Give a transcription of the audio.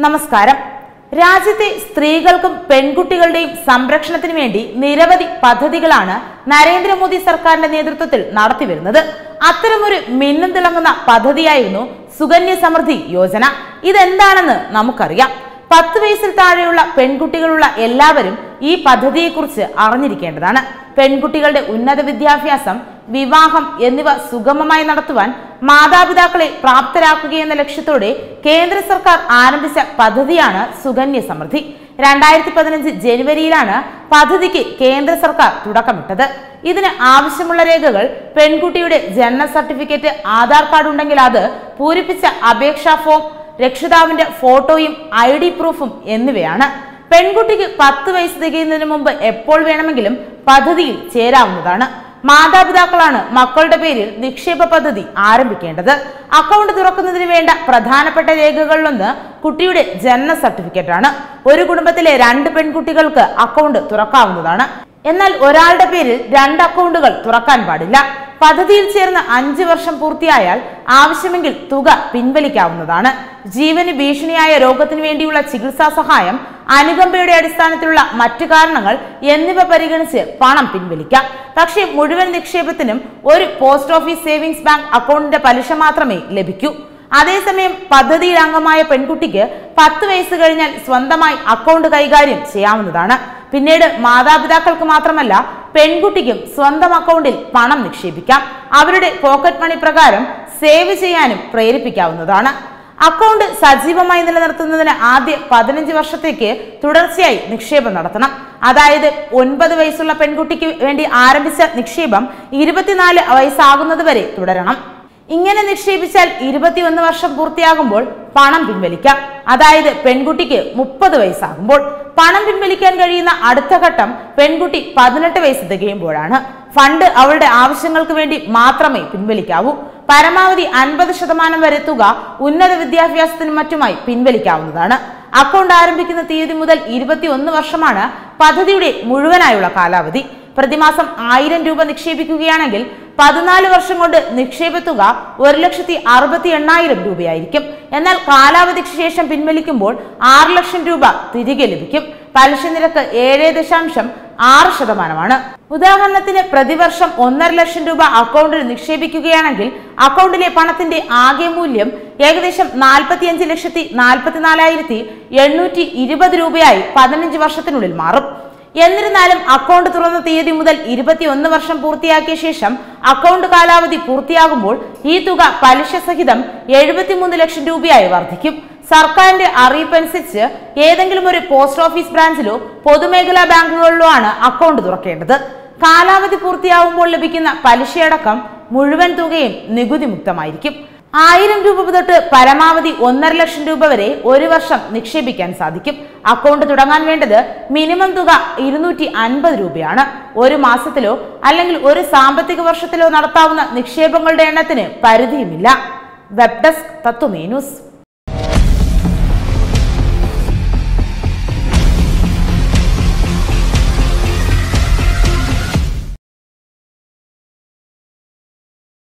നമസ്കാരം രാജ്യത്തെ സ്ത്രീകൾക്കും പെൺകുട്ടികളുടെയും സംരക്ഷണത്തിന് വേണ്ടി നിരവധി പദ്ധതികളാണ് നരേന്ദ്രമോദി സർക്കാരിന്റെ നേതൃത്വത്തിൽ നടത്തിവരുന്നത് അത്തരമൊരു മിന്നും തിളങ്ങുന്ന പദ്ധതിയായിരുന്നു സുകന്യ സമൃദ്ധി യോജന ഇതെന്താണെന്ന് നമുക്കറിയാം പത്ത് വയസ്സിൽ താഴെയുള്ള പെൺകുട്ടികളുള്ള എല്ലാവരും ഈ പദ്ധതിയെക്കുറിച്ച് അറിഞ്ഞിരിക്കേണ്ടതാണ് പെൺകുട്ടികളുടെ ഉന്നത വിദ്യാഭ്യാസം വിവാഹം എന്നിവ സുഗമമായി നടത്തുവാൻ മാതാപിതാക്കളെ പ്രാപ്തരാക്കുകയെന്ന ലക്ഷ്യത്തോടെ കേന്ദ്ര സർക്കാർ ആരംഭിച്ച പദ്ധതിയാണ് സുകന്യ സമൃദ്ധി രണ്ടായിരത്തി പതിനഞ്ച് ജനുവരിയിലാണ് പദ്ധതിക്ക് കേന്ദ്ര സർക്കാർ തുടക്കമിട്ടത് ഇതിന് ആവശ്യമുള്ള രേഖകൾ പെൺകുട്ടിയുടെ ജനന സർട്ടിഫിക്കറ്റ് ആധാർ കാർഡ് ഉണ്ടെങ്കിൽ അത് പൂരിപ്പിച്ച അപേക്ഷാ ഫോം രക്ഷിതാവിന്റെ ഫോട്ടോയും ഐ ഡി പ്രൂഫും എന്നിവയാണ് പെൺകുട്ടിക്ക് പത്ത് വയസ്സ് തികയുന്നതിന് മുമ്പ് എപ്പോൾ വേണമെങ്കിലും പദ്ധതിയിൽ ചേരാവുന്നതാണ് മാതാപിതാക്കളാണ് മക്കളുടെ പേരിൽ നിക്ഷേപ പദ്ധതി ആരംഭിക്കേണ്ടത് അക്കൗണ്ട് തുറക്കുന്നതിന് വേണ്ട പ്രധാനപ്പെട്ട രേഖകളിലൊന്ന് കുട്ടിയുടെ ജനന സർട്ടിഫിക്കറ്റ് ആണ് ഒരു കുടുംബത്തിലെ രണ്ട് പെൺകുട്ടികൾക്ക് അക്കൗണ്ട് തുറക്കാവുന്നതാണ് എന്നാൽ ഒരാളുടെ പേരിൽ രണ്ട് അക്കൗണ്ടുകൾ തുറക്കാൻ പാടില്ല പദ്ധതിയിൽ ചേർന്ന് അഞ്ച് വർഷം പൂർത്തിയായാൽ ആവശ്യമെങ്കിൽ തുക പിൻവലിക്കാവുന്നതാണ് ജീവന് ഭീഷണിയായ രോഗത്തിന് വേണ്ടിയുള്ള ചികിത്സാ സഹായം അനുകമ്പയുടെ അടിസ്ഥാനത്തിലുള്ള മറ്റു കാരണങ്ങൾ എന്നിവ പരിഗണിച്ച് പണം പിൻവലിക്കാം പക്ഷേ മുഴുവൻ നിക്ഷേപത്തിനും ഒരു പോസ്റ്റ് ഓഫീസ് സേവിങ്സ് ബാങ്ക് അക്കൗണ്ടിന്റെ പലിശ മാത്രമേ ലഭിക്കൂ അതേസമയം പദ്ധതിയിൽ അംഗമായ പെൺകുട്ടിക്ക് പത്ത് വയസ്സ് കഴിഞ്ഞാൽ സ്വന്തമായി അക്കൗണ്ട് കൈകാര്യം ചെയ്യാവുന്നതാണ് പിന്നീട് മാതാപിതാക്കൾക്ക് മാത്രമല്ല പെൺകുട്ടിക്കും സ്വന്തം അക്കൗണ്ടിൽ പണം നിക്ഷേപിക്കാം അവരുടെ പോക്കറ്റ് മണി പ്രകാരം സേവ് ചെയ്യാനും പ്രേരിപ്പിക്കാവുന്നതാണ് അക്കൗണ്ട് സജീവമായി നിലനിർത്തുന്നതിന് ആദ്യ പതിനഞ്ച് വർഷത്തേക്ക് തുടർച്ചയായി നിക്ഷേപം നടത്തണം അതായത് ഒൻപത് വയസ്സുള്ള പെൺകുട്ടിക്ക് വേണ്ടി ആരംഭിച്ച നിക്ഷേപം ഇരുപത്തിനാല് വയസ്സാകുന്നത് വരെ തുടരണം ഇങ്ങനെ നിക്ഷേപിച്ചാൽ ഇരുപത്തിയൊന്ന് വർഷം പൂർത്തിയാകുമ്പോൾ പണം പിൻവലിക്കാം അതായത് പെൺകുട്ടിക്ക് മുപ്പത് വയസ്സാകുമ്പോൾ പണം പിൻവലിക്കാൻ കഴിയുന്ന അടുത്ത ഘട്ടം പെൺകുട്ടി പതിനെട്ട് വയസ്സ് തികയുമ്പോഴാണ് ഫണ്ട് അവളുടെ ആവശ്യങ്ങൾക്ക് വേണ്ടി മാത്രമേ പിൻവലിക്കാവൂ പരമാവധി അൻപത് ശതമാനം വരെ തുക ഉന്നത വിദ്യാഭ്യാസത്തിനും മറ്റുമായി പിൻവലിക്കാവുന്നതാണ് അക്കൗണ്ട് ആരംഭിക്കുന്ന തീയതി മുതൽ ഇരുപത്തിയൊന്ന് വർഷമാണ് പദ്ധതിയുടെ മുഴുവനായുള്ള കാലാവധി പ്രതിമാസം ആയിരം രൂപ നിക്ഷേപിക്കുകയാണെങ്കിൽ പതിനാല് വർഷം കൊണ്ട് നിക്ഷേപ തുക ഒരു ലക്ഷത്തി അറുപത്തി എണ്ണായിരം രൂപയായിരിക്കും എന്നാൽ കാലാവധിക്ക് ശേഷം പിൻവലിക്കുമ്പോൾ ആറ് ലക്ഷം രൂപ തിരികെ ലഭിക്കും പലിശ നിരക്ക് ഏഴ് ദശാംശം ആറ് ശതമാനമാണ് ഉദാഹരണത്തിന് പ്രതിവർഷം ഒന്നര ലക്ഷം രൂപ അക്കൗണ്ടിൽ നിക്ഷേപിക്കുകയാണെങ്കിൽ അക്കൗണ്ടിലെ പണത്തിന്റെ ആകെ മൂല്യം ഏകദേശം നാൽപ്പത്തിയഞ്ച് ലക്ഷത്തി നാൽപ്പത്തിനാലായിരത്തി എണ്ണൂറ്റി ഇരുപത് രൂപയായി പതിനഞ്ച് വർഷത്തിനുള്ളിൽ മാറും എന്നിരുന്നാലും അക്കൗണ്ട് തുറന്ന തീയതി മുതൽ ഇരുപത്തിയൊന്ന് വർഷം പൂർത്തിയാക്കിയ ശേഷം അക്കൗണ്ട് കാലാവധി പൂർത്തിയാകുമ്പോൾ ഈ തുക പലിശ സഹിതം എഴുപത്തിമൂന്ന് ലക്ഷം രൂപയായി വർദ്ധിക്കും സർക്കാരിന്റെ അറിയിപ്പനുസരിച്ച് ഏതെങ്കിലും ഒരു പോസ്റ്റ് ഓഫീസ് ബ്രാഞ്ചിലോ പൊതുമേഖലാ ബാങ്കുകളിലോ ആണ് അക്കൗണ്ട് തുറക്കേണ്ടത് കാലാവധി പൂർത്തിയാവുമ്പോൾ ലഭിക്കുന്ന പലിശയടക്കം മുഴുവൻ തുകയും നികുതി മുക്തമായിരിക്കും ആയിരം രൂപ തൊട്ട് പരമാവധി ഒന്നര ലക്ഷം രൂപ വരെ ഒരു വർഷം നിക്ഷേപിക്കാൻ സാധിക്കും അക്കൗണ്ട് തുടങ്ങാൻ വേണ്ടത് മിനിമം തുക ഇരുന്നൂറ്റി അൻപത് രൂപയാണ് ഒരു മാസത്തിലോ അല്ലെങ്കിൽ ഒരു സാമ്പത്തിക വർഷത്തിലോ നടത്താവുന്ന നിക്ഷേപങ്ങളുടെ എണ്ണത്തിന് പരിധിയുമില്ല വെബ് ഡെസ്ക് തത്വമേ ന്യൂസ്